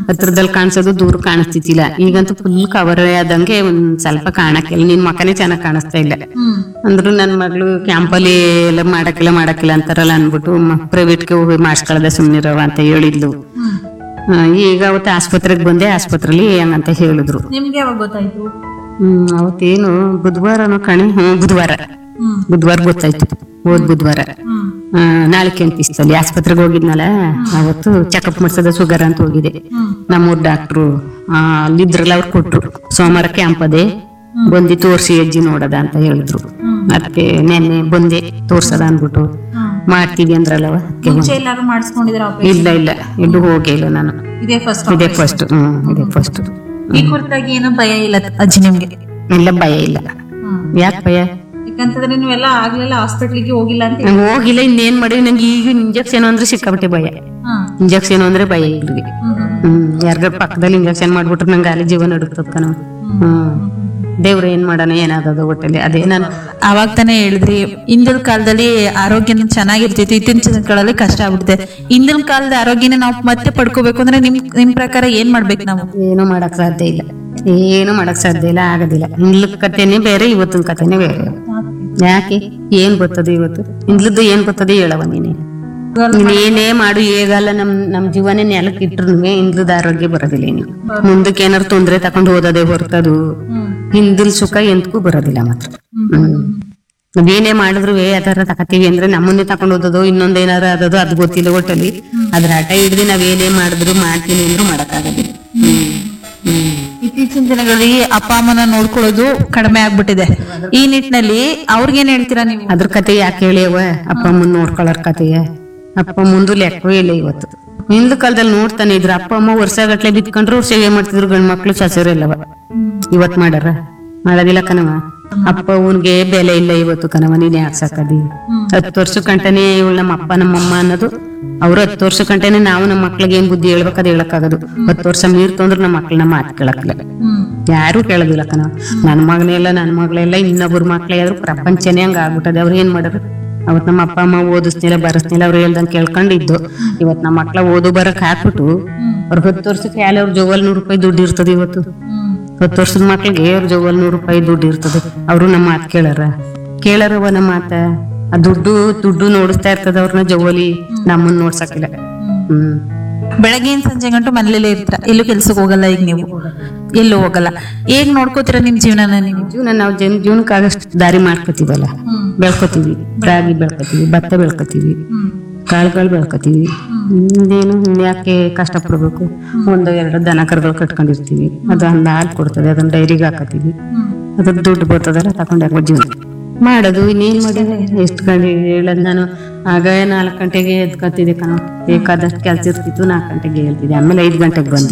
ಹತ್ರದಲ್ಲಿ ಕಾಣಿಸೋದು ದೂರ ಕಾಣಿಸ್ತಿದ್ದಿಲ್ಲ ಈಗಂತೂ ಫುಲ್ ಕವರ್ ಆದಂಗೆ ಒಂದ್ ಸ್ವಲ್ಪ ಕಾಣಕ್ಕಿಲ್ಲ ನಿನ್ ಮಕನೇ ಚೆನ್ನಾಗ್ ಕಾಣಿಸ್ತಾ ಇಲ್ಲ ಹ್ಮ್ ಅಂದ್ರು ನನ್ ಮಗಳು ಕ್ಯಾಂಪಲ್ಲಿ ಎಲ್ಲ ಮಾಡಕ್ಕಿಲ್ಲ ಮಾಡಕ್ಕಿಲ್ಲ ಅಂತಾರಲ್ಲ ಅನ್ಬಿಟ್ಟು ಪ್ರೈವೇಟ್ಗೆ ಹೋಗಿ ಮಾಡಿಸ್ಕೊಳ್ಳದೆ ಸುಮ್ನಿರವ ಅಂತ ಹೇಳಿದ್ಲು ಹ್ಮ್ ಆ, ಈಗ ಅವತ್ತು ಆಸ್ಪತ್ರೆಗೆ ಬಂದೆ ಆಸ್ಪತ್ರೆಲಿ ಹಂಗಂತ ಹೇಳಿದ್ರು ನಿಮ್ಗೆ ಯಾವಾಗ ಗೊತ್ತಾಯ್ತು ಹ್ಮ್ ಅವತ್ತೇನು ಬುಧವಾರನೋ ಕಣಿ ಹ್ಮ್ ಬುಧವಾರ ಹ್ಮ್ ಬುಧವಾರ ಗೊತ್ತಾಯ್ತು ಹೋದ್ ಬುಧವಾರ ಹ್ಮ್ ಆ, ನಾಳೆ ಕೆಂಪಿಸ್ತಲ್ಲಿ ಆಸ್ಪತ್ರೆಗೆ ಹೋಗಿದ್ನಲ್ಲ ಅವತ್ತು ಚೆಕಪ್ ಮಾಡ್ಸದ ಶುಗರ್ ಅಂತ ಹೋಗಿದೆ ಹ್ಮ್ ನಮ್ಮೂರ್ ಡಾಕ್ಟ್ರು ಅಲ್ಲಿದ್ರಲ್ಲ ಅವ್ರು ಕೊಟ್ರು ಸೋಮವಾರ ಕ್ಯಾಂಪ್ ಅದೇ ಬಂದು ತೋರ್ಸಿ ಅಜ್ಜಿ ನೋಡದ ಅಂತ ಹೇಳಿದ್ರು ಅದಕ್ಕೆ ನೆನ್ನೆ ಬಂದೆ ತೋರ್ಸದ ಅನ್ಬಿಟ್ಟು ಹ್ಮ್ ಮಾಡ್ತೀವಿ ಅಂದ್ರಲ್ಲವ ಅದಕ್ಕೆ ಮುಂಚೆ ಎಲ್ಲಾರು ಮಾಡಿಸ್ಕೊಂಡಿದ್ರ ಆಪರೇಷನ್ ಇಲ್ಲ ಇಲ್ಲ ಎಲ್ಲೂ ಹೋಗೇ ಇಲ್ಲ ನಾನು ಇದೇ ಫಸ್ಟ್ ಇದೇ ಫಸ್ಟ್ ಹ್ಮ್ ಇದೇ ಫಸ್ಟ್ ಈ ಕುರಿತಾಗಿ ಏನೋ ಭಯ ಇಲ್ಲ ಅಜ್ಜಿ ನಿಮ್ಗೆ ಇಲ್ಲ ಭಯ ಇಲ್ಲ ಹ್ಮ್ ಯಾಕೆ ಭಯ ಯಾಕಂತಂದ್ರೆ ನೀವೆಲ್ಲ ಆಗ್ಲೆಲ್ಲ ಹಾಸ್ಪಿಟ್ಲಿಗೆ ಹೋಗಿಲ್ಲ ಅಂತ ನಂಗೆ ಹೋಗಿಲ್ಲ ಇನ್ನೇನ್ ಮಾಡಿ ನಂಗೆ ಈಗ ಇಂಜೆಕ್ಷನ್ ಅಂದ್ರೆ ಸಿಕ್ಕಾಬಿಟ್ಟೆ ಭಯ ಹ್ಮ್ ಇಂಜೆಕ್ಷನ್ ಅಂದ್ರೆ ಭಯ ಇಲ್ರಿ ಹ್ಮ್ ಹ್ಮ್ ಯಾರಿಗಾರ ಪಕ್ಕದಲ್ಲಿ ಇಂಜೆಕ್ಷನ್ ಮಾಡ್ಬಿಟ್ರೆ ನಂಗೆ ಅಲ್ಲಿ ಜೀವನ ನಡುತ್ತದ ಕಣ ಹ್ಮ್ ದೇವ್ರ ಏನ್ ಮಾಡೋಣ ಏನಾದದು ಒಟ್ಟಲ್ಲಿ ಅದೇ ನಾನು ಅವಾಗ ತಾನೇ ಹೇಳಿದ್ರಿ ಹಿಂದಿನ ಕಾಲದಲ್ಲಿ ಆರೋಗ್ಯನ ಚೆನ್ನಾಗಿರ್ತಿತ್ತು ಇತ್ತೀಚಿನ ಕಾಲದಲ್ಲಿ ಕಷ್ಟ ಆಗ್ಬಿಡುತ್ತೆ ಹಿಂದಿನ ಕಾಲದ ಆರೋಗ್ಯನ ನಾವು ಮತ್ತೆ ಪಡ್ಕೋಬೇಕು ಅಂದ್ರೆ ನಿಮ್ ನಿಮ್ ಪ್ರಕಾರ ಏನ್ ಮಾಡ್ಬೇಕು ನಾವು ಏನು ಮಾಡಕ್ ಸಾಧ್ಯ ಇಲ್ಲ ಏನು ಮಾಡಕ್ ಸಾಧ್ಯ ಇಲ್ಲ ಆಗೋದಿಲ್ಲ ಹಿಂದ್ಲ ಕಥೆನೇ ಬೇರೆ ಇವತ್ತಿನ ಕಥೆನೇ ಬೇರೆ ಯಾಕೆ ಏನ್ ಬರ್ತದೆ ಇವತ್ತು ಹಿಂದ್ಲದ್ದು ಏನ್ ಬರ್ತದೆ ಹೇಳವ ನೀನೆ ನೀನ್ ಏನೇ ಮಾಡು ಹೇಗಲ್ಲ ನಮ್ ನಮ್ ಜೀವನ ನೆಲಕ್ಕೆ ಇಟ್ರು ಹಿಂದ್ಲದ ಆರೋಗ್ಯ ಬರೋದಿಲ್ಲ ಇನ್ನು ಮುಂದಕ್ಕೆ ಏನಾರು ತೊಂದ್ರೆ ತಕೊಂಡು ಹೋದದೆ ಹೊರ್ತದು ಹಿಂದಿಲ್ ಸುಖ ಎಂತಕ್ಕೂ ಬರೋದಿಲ್ಲ ಮಾತ್ರ ಹ್ಮ್ ನಾವೇನೇ ಮಾಡಿದ್ರು ಅದರ ತಕತೀವಿ ಅಂದ್ರೆ ನಮ್ಮನ್ನೇ ತಕೊಂಡು ಹೋದದು ಇನ್ನೊಂದ್ ಏನಾರ ಅದದು ಅದು ಗೊತ್ತಿಲ್ಲ ಒಟ್ಟಲ್ಲಿ ಅದ್ರ ಹಠ ಹಿಡ್ದು ನಾವೇನೇ ಮಾಡಿದ್ರು ಮಾಡ್ತೀನಿ ಅಂದ್ರೂ ಮಾಡಕ್ಕಾಗೋದಿಲ್ಲ ಹ್ಮ್ ಹ್ಮ್ ಇತ್ತೀಚಿನ ದಿನಗಳಲ್ಲಿ ಅಪ್ಪ ಅಮ್ಮನ ನೋಡ್ಕೊಳ್ಳೋದು ಕಡಿಮೆ ಆಗ್ಬಿಟ್ಟಿದೆ ಈ ನಿಟ್ಟಿನಲ್ಲಿ ಅವ್ರಿಗೇನ್ ಹೇಳ್ತೀರಾ ನೀವು ಅದ್ರ ಕತೆ ಯಾಕೆ ಹೇಳಿಯವ ಅಪ್ಪ ಅಮ್ಮನ್ ನೋಡ್ಕೊಳ್ಳೋರ್ ಕತೆಯ ಅಪ್ಪ ಮುಂದು ಲೆಕ್ಕವೇ ಇಲ್ಲ ಇವತ್ತು ಹಿಂದ್ ಕಾಲದಲ್ಲಿ ನೋಡ್ತಾನೆ ಇದ್ರು ಅಪ್ಪ ಅಮ್ಮ ವರ್ಷಗಟ್ಲೆ ಬಿತ್ಕೊಂಡ್ರು ಸೇವೆ ಮಾಡ್ತಿದ್ರು ಗಂಡ್ ಮಕ್ಳು ಸಸರೆಲ್ಲವ ಇವತ್ ಮಾಡಾರ ಮಾಡೋದಿಲ್ಲ ಕಣವ ಅಪ್ಪ ಅವನ್ಗೆ ಬೆಲೆ ಇಲ್ಲ ಇವತ್ತು ಕಣವ ನೀನ್ ಯಾಕೆ ಸಾಕದಿ ಹತ್ತು ವರ್ಷ ಕಂಟನೆ ಇವಳು ನಮ್ಮ ಅಪ್ಪ ನಮ್ಮಮ್ಮ ಅನ್ನೋದು ಅವ್ರು ಹತ್ತು ವರ್ಷ ಕಂಟನೆ ನಾವು ನಮ್ಮ ಮಕ್ಳಿಗೆ ಏನ್ ಬುದ್ಧಿ ಹೇಳ್ಬೇಕು ಅದು ಹೇಳಕ್ಕಾಗದು ಹತ್ತು ವರ್ಷ ಮೀರ್ತು ಅಂದ್ರೆ ನಮ್ಮ ಮಕ್ಳನ್ನ ಮಾತು ಕೇಳಕ್ಕಿಲ್ಲ ಯಾರು ಕೇಳೋದಿಲ್ಲ ಕಣ ನನ್ ಮಗನೆಲ್ಲ ನನ್ ಮಗಳೆಲ್ಲ ಇನ್ನೊಬ್ರ ಮಕ್ಳೇ ಆದ್ರೂ ಪ್ರಪಂಚನೇ ಹಂಗ ಆಗ್ಬಿಟ್ಟದೆ ಅವ್ರು ಏನ್ ಮಾಡೋರು ಅವತ್ ನಮ್ಮ ಅಪ್ಪ ಅಮ್ಮ ಓದಿಸ್ನಿಲ್ಲ ಬರಸ್ನಿಲ್ಲ ಅವ್ರು ಹೇಳ್ದಂಗ್ ಕೇಳ್ಕೊಂಡಿದ್ದು ಇವತ್ ನಮ್ಮ ಮಕ್ಳ ಓದು ಬರಕ್ ಹಾಕ್ಬಿಟ್ಟು ಅವ್ರ ಹತ್ತು ವರ್ಷಕ್ಕೆ ಯಾಲೆ ಅವ್ರ ಜೋಗಲ್ ನೂರು ರೂಪಾಯಿ ದುಡ್ಡು ಇರ್ತದೆ ಇವತ್ತು ಹತ್ತು ವರ್ಷದ ಮಕ್ಳಿಗೆ ಅವ್ರ ಜೋಗಲ್ ನೂರು ರೂಪಾಯಿ ದುಡ್ಡು ಇರ್ತದೆ ಅವರು ನಮ್ಮ ಮಾತು ಕೇಳಾರ ಕೇಳಾರವ ನಮ್ಮ ಮಾತ ಆ ದುಡ್ಡು ದುಡ್ಡು ನೋಡಿಸ್ತಾ ಇರ್ತದ ಅವ್ರನ್ನ ಜೋಗಲಿ ನಮ್ಮನ್ನ ನೋಡ್ಸಕ್ಕಿಲ್ಲ ಹ್ಮ್ ಬೆಳಗ್ಗೆ ಸಂಜೆ ಗಂಟು ಮನೇಲೇ ಇರ್ತೀರ ಎಲ್ಲೂ ಕೆಲ್ಸಕ್ಕೆ ಹೋಗಲ್ಲ ಈಗ ನೀವು ಎಲ್ಲೂ ಹೋಗಲ್ಲ ಹೇಗ್ ನೋಡ್ಕೋತೀರಾ ನಿಮ್ ಜೀವನನ ನೀವು ಜೀವನ ನಾವು ಜನ ಜೀವನಕ್ಕಾಗಷ್ಟು ದಾರಿ ಮಾಡ್ಕೋತೀವಲ್ಲ ಬೆಳ್ಕೊತೀವಿ ರಾಗಿ ಬೆಳ್ಕೊತೀವಿ ಭತ್ತ ಬೆಳ್ಕೊತೀವಿ ಕಾಳುಗಳು ಬೆಳ್ಕೊತೀವಿ ಇನ್ನೇನು ಯಾಕೆ ಕಷ್ಟಪಡ್ಬೇಕು ಒಂದು ಎರಡು ದನ ಕರುಗಳು ಕಟ್ಕೊಂಡಿರ್ತೀವಿ ಅದು ಒಂದು ಹಾಲು ಕೊಡ್ತದೆ ಅದನ್ನ ಡೈರಿಗೆ ಹಾಕತೀವಿ ಅದ್ರ ದುಡ್ಡು ಬರ್ತದಲ್ಲ ತಗೊಂಡು ಯಾಕೋ ಜೀವನ ಮಾಡೋದು ಇನ್ನೇನ್ ಮಾಡಿದ್ರೆ ಎಷ್ಟು ಗಂಟೆ ಹೇಳದ್ ನಾನು ಆಗ ನಾಲ್ಕು ಗಂಟೆಗೆ ಎದ್ಕೊತಿದ್ದೆ ಕಣ ಬೇಕಾದಷ್ಟು ಕೆಲಸ ಇರ್ತಿತ್ತು ನಾಲ್ಕು ಗಂಟೆಗೆ ಹೇಳ್ತಿದ್ದೆ ಆಮೇಲೆ ಐದು ಗಂಟೆಗೆ ಬಂದೆ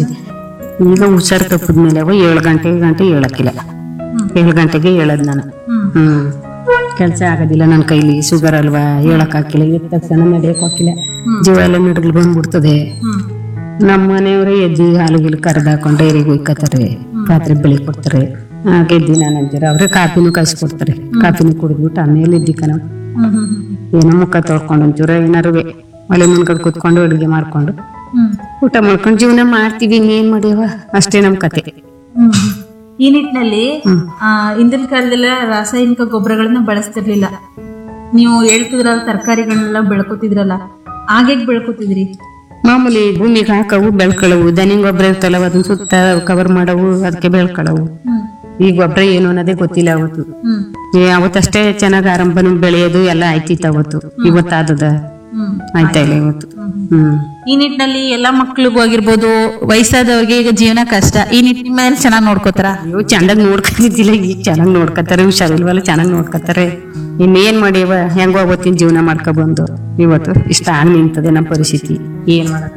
ಈಗ ಹುಷಾರು ತಪ್ಪಿದ್ಮೇಲೆ ಅವ ಏಳು ಗಂಟೆ ಗಂಟೆ ಹೇಳಕ್ಕಿಲ್ಲ ಏಳು ಗಂಟೆಗೆ ಹೇಳದ್ ನಾನು ಹ್ಮ್ ಕೆಲಸ ಆಗೋದಿಲ್ಲ ನನ್ನ ಕೈಲಿ ಶುಗರ್ ಅಲ್ವಾ ಹೇಳಕ್ ಹಾಕಿಲ್ಲ ಎದ್ದ ತಕ್ಷಣ ನಡೆಯಕ್ ಹಾಕಿಲ್ಲ ಜೀವ ಎಲ್ಲ ನಡಗಲು ಬಂದ್ಬಿಡ್ತದೆ ನಮ್ಮ ಮನೆಯವರೇ ಎದ್ದಿ ಹಾಲು ಗೀಲು ಕರೆದು ಹಾಕೊಂಡು ಡೈರಿಗೆ ಒಯ್ಕೋತಾರೆ ಪಾತ್ರೆ ಬೆಳಿ ಕೊಡ್ತಾರೆ ಗೆದ್ದಿ ನಾನು ಅಂತೀರ ಅವ್ರೆ ಕಾಪಿನೂ ಕಾಯಿಸ್ಕೊಡ್ತಾರೆ ಕಾಪಿನೂ ಕುಡಿದ್ಬಿಟ್ಟು ಆಮೇಲೆ ಎದ್ದಿ ಕಣ ಏನೋ ಮುಖ ತೊಳ್ಕೊಂಡು ಒಂಚೂರ ಏನಾರು ಒಲೆ ಮುಂದ್ಗಡೆ ಕುತ್ಕೊಂಡು ಅಡುಗೆ ಮಾಡ್ಕೊಂಡು ಊಟ ಮಾಡ್ಕೊಂಡು ಜೀವನ ಮಾಡ್ತೀವಿ ಇನ್ನೇನ್ ಮಾಡ್ಯವ ಅಷ್ಟೇ ನಮ್ ಕತೆ ಈ ನಿಟ್ಟಿನಲ್ಲಿ ಆ, ಹಿಂದಿನ ಕಾಲದಲ್ಲ ರಾಸಾಯನಿಕ ಗೊಬ್ಬರಗಳನ್ನ ಬಳಸ್ತಿರ್ಲಿಲ್ಲ ನೀವು ಹೇಳ್ತಿದ್ರಲ್ಲ ತರಕಾರಿಗಳನ್ನೆಲ್ಲ ಬೆಳ್ಕೊತಿದ್ರಲ್ಲ ಹಾಗೆ ಬೆಳ್ಕೊತಿದ್ರಿ ಮಾಮೂಲಿ ಭೂಮಿಗೆ ಹಾಕವು ಬೆಳ್ಕೊಳ್ಳವು ದನಿಂಗ್ ಗೊಬ್ಬರ ಇರ್ತಲ್ಲ ಅದನ್ನ ಸುತ್ತ ಕವರ್ ಮಾಡವು ಅದಕ್ಕೆ ಬೆಳ್ಕೊಳ್ಳವು ಈ ಗೊಬ್ಬರ ಏನು ಅನ್ನೋದೇ ಗೊತ್ತಿಲ್ಲ ಅವತ್ತು ಹ್ಮ್ ಏ, ಅವತ್ತಷ್ಟೇ ಚೆನ್ನಾಗಿ ಆರಂಭನ ಬೆಳೆಯೋದು ಎಲ್ಲ ಆಯ್ತಿತ್ತು ಅವತ್ತು ಇವತ್ತಾದದ ಹ್ಮ್ ಆಯ್ತಾ ಇಲ್ಲ ಇವತ್ತು ಹ್ಮ್ ಈ ನಿಟ್ಟಿನಲ್ಲಿ ಎಲ್ಲಾ ಮಕ್ಳಿಗೂ ಆಗಿರ್ಬೋದು ವಯಸ್ಸಾದವ್ರಿಗೆ ಈಗ ಜೀವನ ಕಷ್ಟ ಈ ನಿಟ್ಟಿನ ಮೇಲೆ ಚೆನ್ನಾಗಿ ನೋಡ್ಕೋತಾರ ಅಯ್ಯೋ ಚೆನ್ನಾಗಿ ನೋಡ್ಕೊಂಡಿದ್ದಿಲ್ಲ ಈಗ ಚೆನ್ನಾಗಿ ನೋಡ್ಕೊತಾರೆ ಹುಷಾರಿಲ್ವಲ್ಲ ಚೆನ್ನಾಗಿ ನೋಡ್ಕೊತಾರೆ ಇನ್ನೇನ್ ಮಾಡಿವ ಹೆಂಗೋ ಅವತ್ತಿನ ಜೀವನ ಮಾಡ್ಕೊಬಂದು ಇವತ್ತು ಇಷ್ಟ ಆಗಿ ನಿಂತದೆ ನಮ್ಮ ಪರಿಸ್ಥಿತಿ ಏನ್ ಮಾಡಕ್